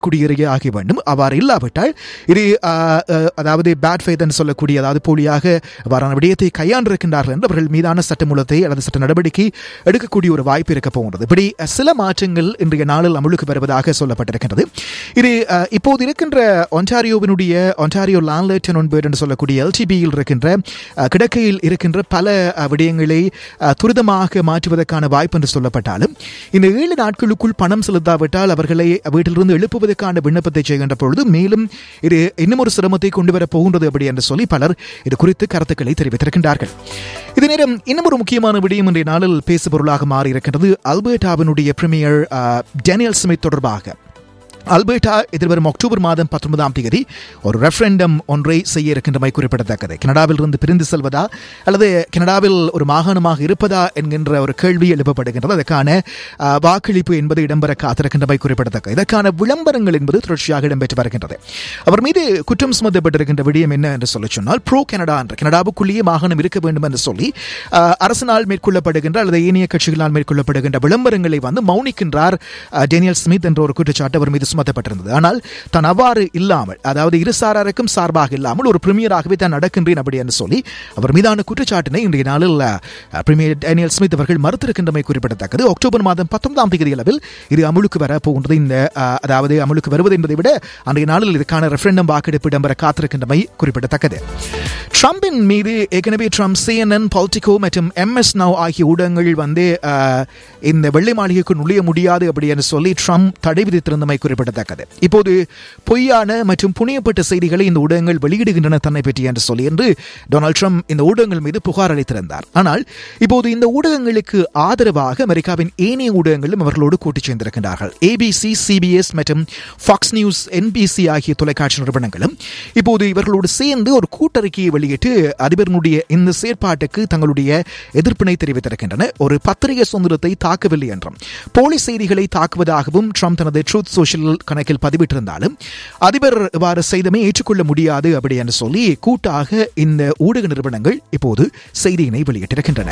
குடியேறிய ஆக வேண்டும் அவ்வாறு இல்லாவிட்டால் இது ஆ, ஆ, அதாவது பேட் ஃபேத் என்று சொல்லக்கூடிய அதாவது போலியாக அவ்வாறான விடயத்தை கையாண்டிருக்கின்றார்கள் என்று அவர்கள் மீதான சட்டமூலத்தை அல்லது சட்ட நடவடிக்கை எடுக்கக்கூடிய ஒரு வாய்ப்பு இருக்க போகிறது இப்படி அ, சில மாற்றங்கள் இன்றைய நாளில் அமலுக்கு வருவதாக சொல்லப்பட்டிருக்கின்றது இது அ, இப்போது இருக்கின்ற ஒன்டாரியோவினுடைய ஒன்டாரியோ லான்லேட்டன் ஒன்பது என்று சொல்லக்கூடிய எல்டிபியில் இருக்கின்ற அ, கிடக்கையில் இருக்கின்ற பல அ, விடயங்களை அ, துரிதமாக மாற்றுவதற்கான வாய்ப்பு என்று சொல்லப்பட்டாலும் இந்த ஏழு நாட்களுக்குள் பணம் செலுத்தாவிட்டால் அவர்களை வீட்டிலிருந்து எழுப்புவதற்கான விண்ணப்பத்தை செய்கின்ற பொழுது மேலும் இது இன்னும் ஒரு சிரமத்தை கொண்டு வரப் போகின்றது அப்படி என்று சொல்லி பலர் இது குறித்து கருத்துக்களை தெரிவித்திருக்கின்றார்கள் இதே நேரம் இன்னும் ஒரு முக்கியமான விடயம் இன்றைய நாளில் பேசுபொருளாக மாறி இருக்கின்றது அல்பர்டாவினுடைய பிரீமியர் டேனியல் ஸ்மித் தொடர்பாக அல்பர்டா எதிர்வரும் அக்டோபர் மாதம் பத்தொன்பதாம் தேதி ஒரு ரெஃபரண்டம் ஒன்றை செய்ய இருக்கின்றமை குறிப்பிடத்தக்கது கனடாவில் இருந்து பிரிந்து செல்வதா அல்லது கனடாவில் ஒரு மாகாணமாக இருப்பதா என்கின்ற ஒரு கேள்வி எழுப்பப்படுகின்றது அதற்கான அஹ், வாக்களிப்பு என்பது இடம்பெற காத்திருக்கின்றமை குறிப்பிடத்தக்கது இதற்கான விளம்பரங்கள் என்பது தொடர்ச்சியாக இடம்பெற்று வருகின்றது அவர் மீது குற்றம் சுமத்தப்பட்டிருக்கின்ற விடயம் என்ன என்று சொல்லி சொன்னால் ப்ரோ கனடா என்ற கனடாவுக்குள்ளேயே மாகாணம் இருக்க வேண்டும் என்று சொல்லி அஹ், அரசினால் மேற்கொள்ளப்படுகின்ற அல்லது ஏனைய கட்சிகளால் மேற்கொள்ளப்படுகின்ற விளம்பரங்களை வந்து மௌனிக்கின்றார் அஹ், டேனியல் ஸ்மித் என்ற ஒரு குற்றச்சாட்டு அவர் மீது சுமத்தப்பட்டிருந்தது ஆனால் தான் அவ்வாறு இல்லாமல் அதாவது இரு சாராருக்கும் சார்பாக இல்லாமல் ஒரு பிரீமியராகவே தான் நடக்கின்றேன் அப்படி என்று சொல்லி அவர் மீதான குற்றச்சாட்டினை இன்றைய நாளில் அஹ், பிரீமியர் டேனியல் ஸ்மித் அவர்கள் மறுத்திருக்கின்றமை குறிப்பிடத்தக்கது அக்டோபர் மாதம் பத்தொன்பதாம் தேதி அளவில் இது அமுலுக்கு வர போகின்றது இந்த அஹ், அதாவது அமுலுக்கு வருவது என்பதை விட அன்றைய நாளில் இதற்கான ரெஃபரண்டம் வாக்கெடுப்பு இடம்பெற காத்திருக்கின்றமை குறிப்பிடத்தக்கது ட்ரம்பின் மீது ஏற்கனவே ட்ரம்ப் சிஎன்என் பாலிட்டிகோ மற்றும் எம்எஸ் நவ் ஆகிய ஊடகங்கள் வந்து அஹ், இந்த வெள்ளை மாளிகைக்கு நுழைய முடியாது அப்படி என்று சொல்லி ட்ரம்ப் தடை விதித்திருந்தமை குறிப்பிடத்தக்கது இப்போது பொய்யான மற்றும் புனையப்பட்ட செய்திகளை இந்த ஊடகங்கள் வெளியிடுகின்றன தன்னை பற்றி என்று சொல்லி என்று டொனால்ட் ட்ரம்ப் இந்த ஊடகங்கள் மீது புகார் அளித்திருந்தார் ஆனால் இப்போது இந்த ஊடகங்களுக்கு ஆதரவாக அமெரிக்காவின் ஏனைய ஊடகங்களும் அவர்களோடு கூட்டிச் சேர்ந்திருக்கின்றார்கள் ஏபிசி சிபிஎஸ் மற்றும் ஃபாக்ஸ் நியூஸ் என்பிசி ஆகிய தொலைக்காட்சி நிறுவனங்களும் இப்போது இவர்களோடு சேர்ந்து ஒரு கூட்டறிக்கையை வெளியிட்டு அதிபரினுடைய இந்த செயற்பாட்டுக்கு தங்களுடைய எதிர்ப்பினை தெரிவித்திருக்கின்றன ஒரு பத்திரிகை சுதந்திரத்தை தாக்கவில்லை என்றும் போலி செய்திகளை தாக்குவதாகவும் ட்ரம்ப் தனது ட்ரூத் சோஷியல் கணக்கில் பதிவிட்டிருந்தாலும் அதிபர் இவ்வாறு செய்தமே ஏற்றுக்கொள்ள முடியாது அப்படி என்று சொல்லி கூட்டாக இந்த ஊடக நிறுவனங்கள் இப்போது செய்தியினை வெளியிட்டிருக்கின்றன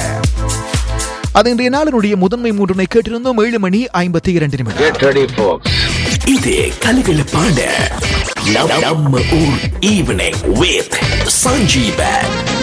அது இன்றைய நாளினுடைய முதன்மை மூன்றினை கேட்டிருந்தோம் ஏழு மணி ஐம்பத்தி இரண்டு நிமிடம் Get ready, folks. இது கலகலப்பான நம்ம- நம்ம ஊர் ஈவினிங் வித் சஞ்சீவன்